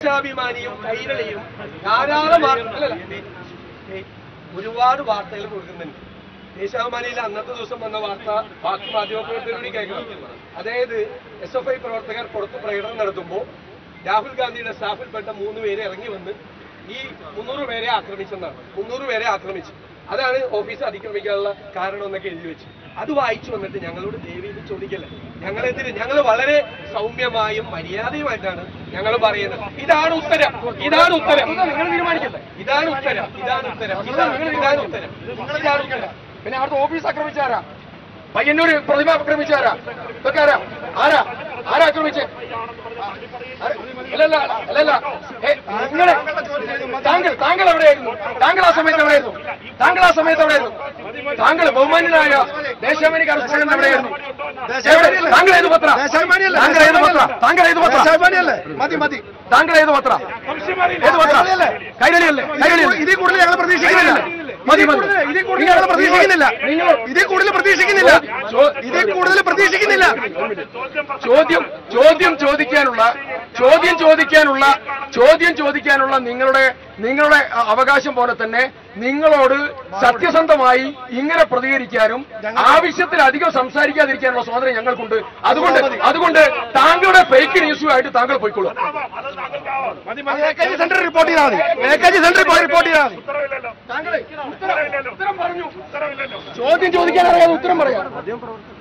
ദേശാഭിമാനിയും കൈരളിയും ധാരാളം വാർത്ത- അല്ലല്ല, ദേ- ദേ, ഒരുപാട് വാർത്തകൾ കൊടുക്കുന്നുണ്ട് ദേശാഭിമാനിയിൽ അന്നത്തെ ദിവസം വന്ന വാർത്ത ബാക്കി മാധ്യമപ്രവർത്തകരോട് കേൾക്കണം അതായത് എസ് എഫ് ഐ പ്രവർത്തകർ പുറത്ത് പ്രകടനം നടത്തുമ്പോൾ രാഹുൽ ഗാന്ധിയുടെ സ്റ്റാഫിൽപ്പെട്ട മൂന്ന് പേര് ഇറങ്ങി വന്ന് ഈ മുന്നൂറ് പേരെ ആക്രമിച്ചെന്നാണ് മുന്നൂറ് പേരെ ആക്രമിച്ചു അതാണ് ഓഫീസ് അതിക്രമിക്കാനുള്ള കാരണം എന്നൊക്കെ എഴുതി വെച്ച് അത് വായിച്ചു വന്നിട്ട് ഞങ്ങളോട് ദേവിയിൽ ചോദിക്കല്ലേ ഞങ്ങളെന്തിന് ഞങ്ങൾ വളരെ സൗമ്യമായും മര്യാദയുമായിട്ടാണ് ഞങ്ങൾ പറയുന്നത് ഇതാണ് ഉത്തരം ഇതാണ് ഉത്തരം നിങ്ങൾ തീരുമാനിക്കട്ടെ ഇതാണ് ഉത്തരം ഇതാണ് ഉത്തരം ഇതാണ് ഇതാണ് ഉത്തരം ഇതാണ് ഉത്തരം പിന്നെ അവിടുത്തെ ഓഫീസ് ആക്രമിച്ചാരാ പയ്യന്നൂര് പ്രതിമ ആക്രമിച്ചാരാ ഇതൊക്കെ ആരാ ആരാ ആരാ ആക്രമിച്ച് അല്ലല്ല അല്ലല്ല ഏ, നിങ്ങള് താങ്കൾ താങ്കൾ എവിടെയായിരുന്നു താങ്കൾ ആ സമയത്ത് എവിടെയായിരുന്നു താങ്കൾ ആ സമയത്ത് എവിടെയായിരുന്നു താങ്കൾ ബഹുമാന്യനായ ദേശാഭിമാനി കറസ്പോണ്ടന്റ് എവിടെയായിരുന്നു എവിടെ? താങ്കൾ ഏത് പത്ര താങ്കൾ ഏത് പത്ര താങ്കൾ ഏത് പത്ര മതി മതി താങ്കൾ ഏത് പത്ര ഏത് പത്ര കൈരളിയല്ലേ കൈരളിയല്ലേ ഇതിൽ കൂടുതൽ ഞങ്ങൾ പ്രതീക്ഷിക്കുന്നില്ല മതി മതി ഇതിൽ കൂടുതൽ ഞങ്ങൾ പ്രതീക്ഷിക്കുന്നില്ല നിങ്ങൾ ഇതിൽ കൂടുതൽ പ്രതീക്ഷിക്കുന്നില്ല ഇതിൽ കൂടുതൽ പ്രതീക്ഷിക്കുന്നില്ല ചോദ്യം ചോദ്യം ചോദിക്കാനുള്ള ചോദ്യം ചോദിക്കാനുള്ള ചോദ്യം ചോദിക്കാനുള്ള നിങ്ങളുടെ നിങ്ങളുടെ അ- അവകാശം പോലെ തന്നെ നിങ്ങളോട് സത്യസന്ധമായി ഇങ്ങനെ പ്രതികരിക്കാനും ആവശ്യത്തിലധികം സംസാരിക്കാതിരിക്കാനുള്ള സ്വാതന്ത്ര്യം ഞങ്ങൾക്കുണ്ട് അതുകൊണ്ട് അതുകൊണ്ട് താങ്കളുടെ ഫേക്ക് ന്യൂസുമായിട്ട് താങ്കൾ പോയിക്കൊള്ളൂ വേക്കൻസി സെന്റർ റിപ്പോർട്ട് ചെയ്താൽ മതി വേക്കൻസി സെന്റർ റിപ്പോർട്ട് ചെയ്താൽ മതി താങ്കളെ ഉത്തരം ഉത്തരം പറഞ്ഞു ചോദ്യം ചോദിക്കാൻ അറിയാതെ ഉത്തരം പറയാം